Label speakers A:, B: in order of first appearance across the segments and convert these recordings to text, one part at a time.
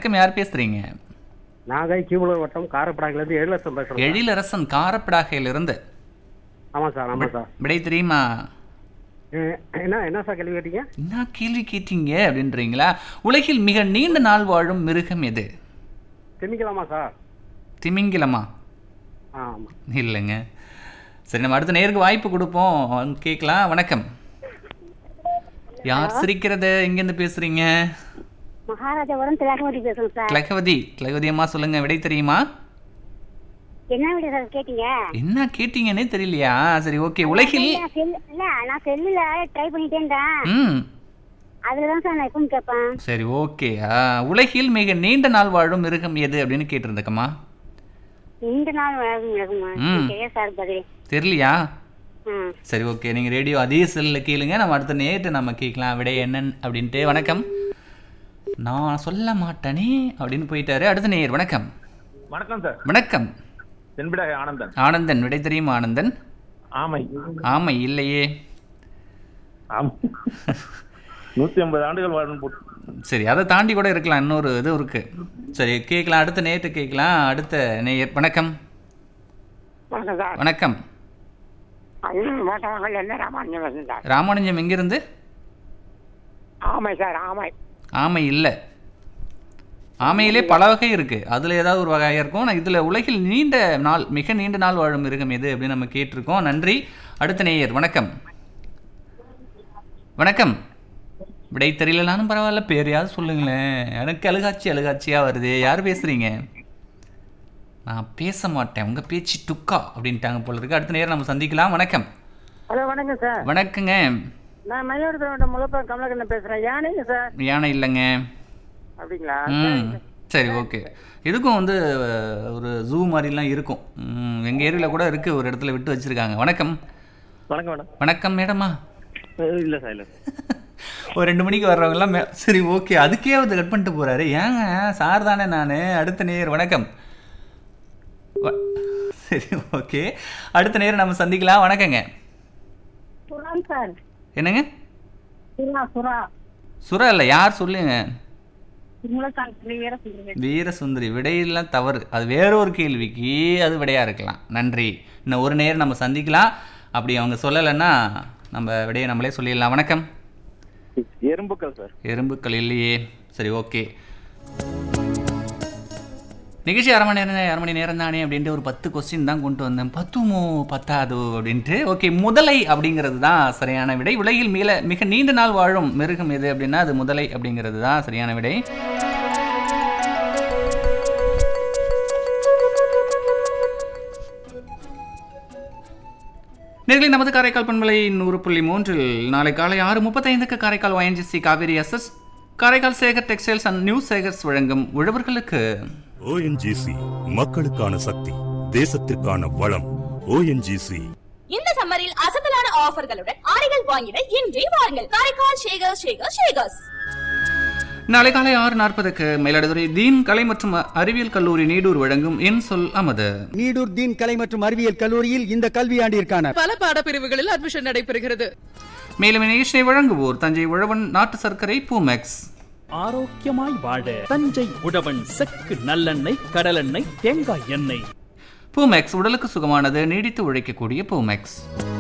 A: வணக்கம் யார் பேசுறீங்க
B: நாகை கீவளூர் வட்டம் காரப்படாக்கிலேருந்து எழிலரசன் பேசுகிறேன்
A: எழிலரசன் காரப்படாகையிலிருந்து
B: ஆமாம் சார் ஆமாம் சார்
A: விடை தெரியுமா
B: அஹ், என்ன என்ன சார் கேள்வி கேட்டீங்க
A: என்ன கேள்வி கேட்டீங்க அப்படின்றீங்களா உலகில் மிக நீண்ட நாள் வாழும் மிருகம் எது
B: திமிக்கலாமா சார்
A: திமிங்கிலமா
B: ஆ ஆமாம்
A: இல்லைங்க சரி நம்ம அடுத்த நேருக்கு வாய்ப்பு கொடுப்போம் வந்து கேட்கலாம் வணக்கம் யார் சிரிக்கிறது எங்கேருந்து பேசுறீங்க
C: மகாராஜாபுரம் திலகவதி பேசுறேன் சார்
A: கிழகவதி கிழகவதி அம்மா சொல்லுங்க விடை தெரியுமா
C: என்ன விட சார் கேட்டீங்க
A: என்ன கேட்டீங்கன்னே தெரியலையா சரி ஓகே உலகில்
C: இல்ல, செல்- இல்ல நான் செல்லுல ட்ரை பண்ணிட்டே இருந்தேன்
A: ம்
C: அதுலதான் சார் நான் எப்பவும் கேட்பேன்
A: சரி ஓகே உலகில் மிக நீண்ட நாள் வாழும் மிருகம் எது அப்படின்னு கேட்டிருந்தக்கம்மா
C: ரெண்டு நாள் வழங்கும் விலகுமா
A: ம்.
C: சரியா சார் பதில்
A: தெரியலையா
C: ம்
A: சரி ஓகே நீங்கள் ரேடியோ அதே செல்லில் கேளுங்க நம்ம அடுத்த நேற்று நம்ம கேட்கலாம் விடை என்னன்னு அப்படின்ட்டு வணக்கம் நான் சொல்ல மாட்டேனே அப்படின்னு போயிட்டாரு அடுத்த நேயர் வணக்கம்
D: வணக்கம் சார்
A: வணக்கம்
D: தென்பிடாக ஆனந்தன்
A: ஆனந்தன் விடை தெரியுமா ஆனந்தன்
D: ஆமை
A: ஆமை இல்லையே
D: ஆம் நூத்தி ஐம்பது ஆண்டுகள் வாழும் போட்டு
A: சரி அதை தாண்டி கூட இருக்கலாம் இன்னொரு இது இருக்கு சரி கேட்கலாம் அடுத்த நேற்று கேட்கலாம் அடுத்த நேயர் வணக்கம்
E: வணக்கம் சார்
A: வணக்கம்
E: ஐநூறு மாட்டவங்கள் என்ன ராமானுஜம் பேசுறேன் சார்
A: ராமானுஜம் எங்கிருந்து
E: ஆமை சார் ஆமை
A: ஆமை இல்லை ஆமையிலே பல வகை இருக்கு அதுல ஏதாவது ஒரு வகையா இருக்கும் நான் இதுல உலகில் நீண்ட நாள் மிக நீண்ட நாள் வாழும் மிருகம் எது அப்படின்னு நம்ம கேட்டிருக்கோம் நன்றி அடுத்த நேயர் வணக்கம் வணக்கம் விடை தெரியலனாலும் பரவாயில்ல பேரையாவது சொல்லுங்களேன் எனக்கு அழுகாச்சி அழுகாச்சியா வருது யார் பேசுறீங்க நான் பேச மாட்டேன் உங்க பேச்சு டுக்கா அப்படின்ட்டாங்க போல இருக்கு அடுத்த நேரம் நம்ம சந்திக்கலாம் வணக்கம்
E: ஹலோ வணக்கம் சார்
A: வணக்கங்க
E: நான் மயிலாடுதுறை மாவட்டம் முலப்பம் கமலக்கண்ணன் பேசுறேன் யானைங்க சார்
A: யானை இல்லைங்க
E: அப்படிங்களா
A: ம் சரி ஓகே இதுக்கும் வந்து அஹ், ஒரு ஜூ மாதிரிலாம் இருக்கும் ம், எங்க ஏரியாவில் கூட இருக்கு ஒரு இடத்துல விட்டு வச்சிருக்காங்க வணக்கம்
D: வணக்கம் மேடம்
A: வணக்கம் மேடமா
D: இல்ல சார் இல்ல
A: ஒரு ரெண்டு மணிக்கு வர்றவங்கலாம் மே- சரி ஓகே அதுக்கே வந்து கட் பண்ணிட்டு போறாரு ஏங்க சார் தானே நான் அடுத்த நேர் வணக்கம் வ- சரி ஓகே அடுத்த நேரம் நம்ம சந்திக்கலாம் வணக்கங்க
C: சுரான் சார்
A: என்னங்க
C: சுரா சுரா
A: சுரா இல்லை யார் சொல்லுங்க
C: உங்களுக்கு வேற சொல்லுங்க
A: வீரசுந்தரி விடையெல்லாம் தவறு அது வேற ஒரு கேள்விக்கு அது விடையா இருக்கலாம் நன்றி இன்னும் ஒரு நேரம் நம்ம சந்திக்கலாம் அப்படி அவங்க சொல்லலைன்னா நம்ம விடையை நம்மளே சொல்லிடலாம் வணக்கம்
D: எறும்புக்கள் சார்
A: எறும்புக்கள் இல்லையே சரி ஓகே நிகழ்ச்சி அரை மணி நேரம் அரை மணி நேரம் தானே அப்படின்ட்டு ஒரு பத்து கொஸ்டின் தான் கொண்டு வந்தேன் பத்துமோ பத்தாதோ அப்படின்ட்டு ஓகே முதலை அப்படிங்கிறது தான் சரியான விடை உலகில் மிக மிக நீண்ட நாள் வாழும் மிருகம் எது அப்படின்னா அது முதலை அப்படிங்கிறது தான் சரியான விடை நேர்களை நமது காரைக்கால் பண்பலை நூறு புள்ளி மூன்றில் நாளை காலை ஆறு முப்பத்தைந்துக்கு Karaikal ONGC Kaveri SS Karaikal Sekar textiles and new Sekars வழங்கும் உழவர்களுக்கு
F: ஓஎன்ஜிசி மக்களுக்கான சக்தி தேசத்திற்கான வளம் ஓஎன்ஜிசி
G: இந்த சம்மரில் அசத்தலான ஆஃபர்களுடன் ஆடைகள் வாங்கிட இன்றே வாருங்கள் காரைக்கால் ஷேகர் ஷேகர் ஷேகர்ஸ்
A: நாளை காலை ஆறு நாற்பதுக்கு மயிலாடுதுறை தீன் கலை மற்றும் அறிவியல் கல்லூரி நீடூர் வழங்கும் என் சொல் அமது
H: நீடூர் தீன் கலை மற்றும் அறிவியல் கல்லூரியில் இந்த கல்வியாண்டிற்கான
I: பல பாடப்பிரிவுகளில் அட்மிஷன் நடைபெறுகிறது
A: மேலும் இந்நிகழ்ச்சியை வழங்குவோர் தஞ்சை உழவன் நாட்டு சர்க்கரை பூமெக்ஸ்
J: ஆரோக்கியமாய் வாழ தஞ்சை உழவன் செக்கு நல்லெண்ணெய் கடலெண்ணெய் தேங்காய் எண்ணெய்
A: பூமெக்ஸ் உடலுக்கு சுகமானது நீடித்து உழைக்கக்கூடிய பூமெக்ஸ்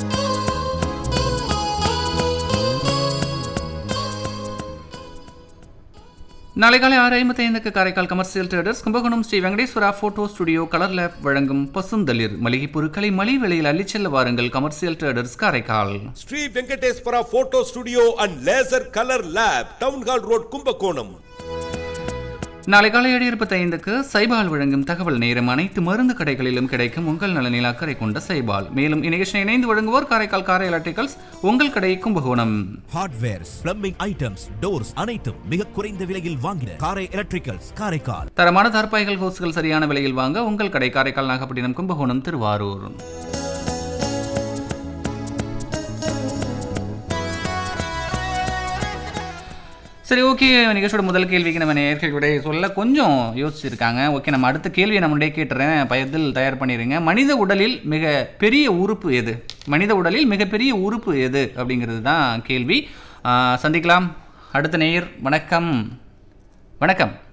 A: நாளை காலை ஆறு ஐம்பத்தி ஐந்துக்கு Karaikal commercial traders Kumbakonam Sri Venkateswara photo studio colour lab வழங்கும் பசுந்தளிர் மளிகை பொருட்களை மலிவு விலையில் அள்ளிச் செல்ல வாருங்கள் commercial traders Karaikal
K: Sri Venkateswara photo studio and laser colour lab town hall road Kumbakonam
A: நாளை காலை ஏழு இருபத்தைந்துக்கு சைபால் வழங்கும் தகவல் நேரம் அனைத்து மருந்து கடைகளிலும் கிடைக்கும் உங்கள் நலனில் அக்கறை கொண்ட சைபால் மேலும் இந்நிகழ்ச்சியை இணைந்து வழங்குவோர் காரைக்கால் காரை எலக்ட்ரிக்கல்ஸ் உங்கள் கடை Kumbakonam
L: hardwares plumbing items doors அனைத்தும் மிக குறைந்த விலையில் வாங்கின காரை எலக்ட்ரிக்கல்ஸ் காரைக்கால்
A: தரமான தார்பாய்கள் ஹோஸ்கள் சரியான விலையில் வாங்க உங்கள் கடை காரைக்கால் நாகப்பட்டினம் கும்பகோணம் திருவாரூர் சரி ஓகே நிகழ்ச்சியோட முதல் கேள்விக்கு நம்ம நேர்களுடைய சொல்ல கொஞ்சம் யோசிச்சிருக்காங்க ஓகே நம்ம அடுத்த கேள்வியை நம்மளுடைய கேட்டுறேன் பயத்தில் தயார் பண்ணிடுங்க மனித உடலில் மிக பெரிய உறுப்பு எது மனித உடலில் மிகப்பெரிய உறுப்பு எது அப்படிங்கிறது தான் கேள்வி ஆ, சந்திக்கலாம் அடுத்த நேயர் வணக்கம் வணக்கம்